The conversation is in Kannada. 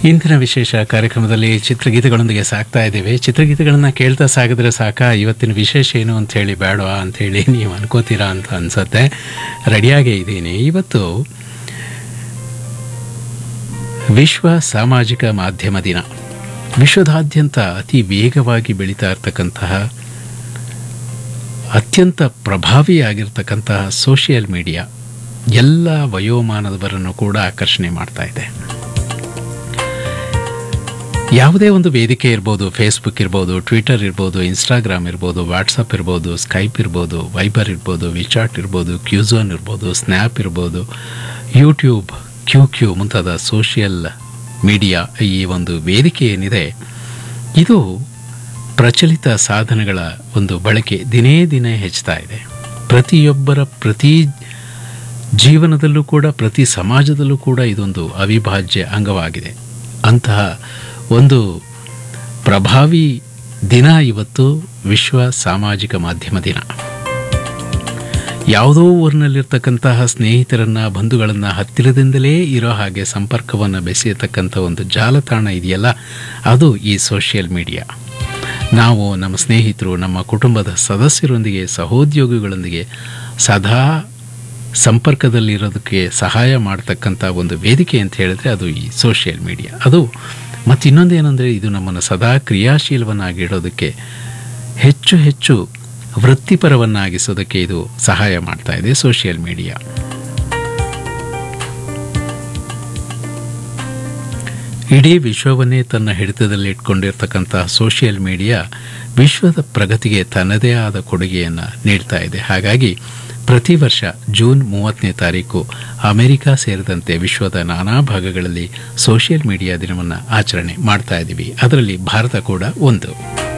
ಇಂದಿನ ವಿಶೇಷ ಕಾರ್ಯಕ್ರಮದಲ್ಲಿ ಚಿತ್ರಗೀತೆಗಳೊಂದಿಗೆ ಸಾಕ್ತಾ ಇದ್ದೇವೆ ಚಿತ್ರಗೀತೆಗಳನ್ನ ಕೇಳ್ತಾ ಸಾಗಿದ್ರೆ ಸಾಕ ಇವತ್ತಿನ ವಿಶೇಷ ಏನು ಅಂತ ಹೇಳಿ ಬೇಡವಾ ಅಂತ ಹೇಳಿ ನೀವು ಅನ್ಕೋತೀರಾ ಅಂತ ಅನ್ಸುತ್ತೆ ರೆಡಿಯಾಗೇ ಇದ್ದೀನಿ ಇವತ್ತು ವಿಶ್ವ ಸಾಮಾಜಿಕ ಮಾಧ್ಯಮ ದಿನ ವಿಶ್ವದಾದ್ಯಂತ ಅತಿ ವೇಗವಾಗಿ ಬೆಳೀತಾ ಇರ್ತಕ್ಕಂತಹ ಅತ್ಯಂತ ಪ್ರಭಾವಿಯಾಗಿರ್ತಕ್ಕಂತಹ ಸೋಷಿಯಲ್ ಮೀಡಿಯಾ ಎಲ್ಲ ವಯೋಮಾನದವರನ್ನು ಕೂಡ ಆಕರ್ಷಣೆ ಮಾಡ್ತಾ ಇದೆ ಯಾವುದೇ ಒಂದು ವೇದಿಕೆ ಇರ್ಬೋದು ಫೇಸ್ಬುಕ್ ಇರ್ಬೋದು ಟ್ವಿಟರ್ ಇರ್ಬೋದು ಇನ್ಸ್ಟಾಗ್ರಾಮ್ ಇರ್ಬೋದು ವಾಟ್ಸಪ್ ಇರ್ಬೋದು ಸ್ಕೈಪ್ ಇರ್ಬೋದು ವೈಬರ್ ಇರ್ಬೋದು ವಿಚಾಟ್ ಇರ್ಬೋದು ಕ್ಯೂಝೋನ್ ಇರ್ಬೋದು ಸ್ನ್ಯಾಪ್ ಇರ್ಬೋದು ಯೂಟ್ಯೂಬ್ ಕ್ಯೂ ಕ್ಯೂ ಮುಂತಾದ ಸೋಷಿಯಲ್ ಮೀಡಿಯಾ ಈ ಒಂದು ವೇದಿಕೆ ಏನಿದೆ ಇದು ಪ್ರಚಲಿತ ಸಾಧನಗಳ ಒಂದು ಬಳಕೆ ದಿನೇ ದಿನೇ ಹೆಚ್ಚುತ್ತಾ ಇದೆ ಪ್ರತಿಯೊಬ್ಬರ ಪ್ರತಿ ಜೀವನದಲ್ಲೂ ಕೂಡ ಪ್ರತಿ ಸಮಾಜದಲ್ಲೂ ಕೂಡ ಇದೊಂದು ಅವಿಭಾಜ್ಯ ಅಂಗವಾಗಿದೆ ಅಂತಹ ಒಂದು ಪ್ರಭಾವಿ ದಿನ ಇವತ್ತು ವಿಶ್ವ ಸಾಮಾಜಿಕ ಮಾಧ್ಯಮ ದಿನ ಯಾವುದೋ ಊರಿನಲ್ಲಿರ್ತಕ್ಕಂತಹ ಸ್ನೇಹಿತರನ್ನ ಬಂಧುಗಳನ್ನು ಹತ್ತಿರದಿಂದಲೇ ಇರೋ ಹಾಗೆ ಸಂಪರ್ಕವನ್ನು ಬೆಸೆಯತಕ್ಕಂಥ ಒಂದು ಜಾಲತಾಣ ಇದೆಯಲ್ಲ ಅದು ಈ ಸೋಷಿಯಲ್ ಮೀಡಿಯಾ ನಾವು ನಮ್ಮ ಸ್ನೇಹಿತರು ನಮ್ಮ ಕುಟುಂಬದ ಸದಸ್ಯರೊಂದಿಗೆ ಸಹೋದ್ಯೋಗಿಗಳೊಂದಿಗೆ ಸದಾ ಸಂಪರ್ಕದಲ್ಲಿರೋದಕ್ಕೆ ಸಹಾಯ ಮಾಡ್ತಕ್ಕಂಥ ಒಂದು ವೇದಿಕೆ ಅಂತ ಹೇಳಿದ್ರೆ ಅದು ಈ ಸೋಷಿಯಲ್ ಮೀಡಿಯಾ ಅದು ಮತ್ತು ಇನ್ನೊಂದೇನೆಂದರೆ ಇದು ನಮ್ಮನ್ನು ಸದಾ ಕ್ರಿಯಾಶೀಲವನ್ನಾಗಿಡೋದಕ್ಕೆ ಹೆಚ್ಚು ಹೆಚ್ಚು ವೃತ್ತಿಪರವನ್ನಾಗಿಸೋದಕ್ಕೆ ಇದು ಸಹಾಯ ಮಾಡ್ತಾ ಇದೆ ಸೋಷಿಯಲ್ ಮೀಡಿಯಾ ಇಡೀ ವಿಶ್ವವನ್ನೇ ತನ್ನ ಹಿಡಿತದಲ್ಲಿ ಇಟ್ಕೊಂಡಿರ್ತಕ್ಕಂಥ ಸೋಷಿಯಲ್ ಮೀಡಿಯಾ ವಿಶ್ವದ ಪ್ರಗತಿಗೆ ತನ್ನದೇ ಆದ ಕೊಡುಗೆಯನ್ನು ನೀಡ್ತಾ ಇದೆ ಹಾಗಾಗಿ ಪ್ರತಿ ವರ್ಷ ಜೂನ್ ಮೂವತ್ತನೇ ತಾರೀಕು ಅಮೆರಿಕ ಸೇರಿದಂತೆ ವಿಶ್ವದ ನಾನಾ ಭಾಗಗಳಲ್ಲಿ ಸೋಷಿಯಲ್ ಮೀಡಿಯಾ ದಿನವನ್ನು ಆಚರಣೆ ಮಾಡ್ತಾ ಇದ್ದೀವಿ ಅದರಲ್ಲಿ ಭಾರತ ಕೂಡ ಒಂದು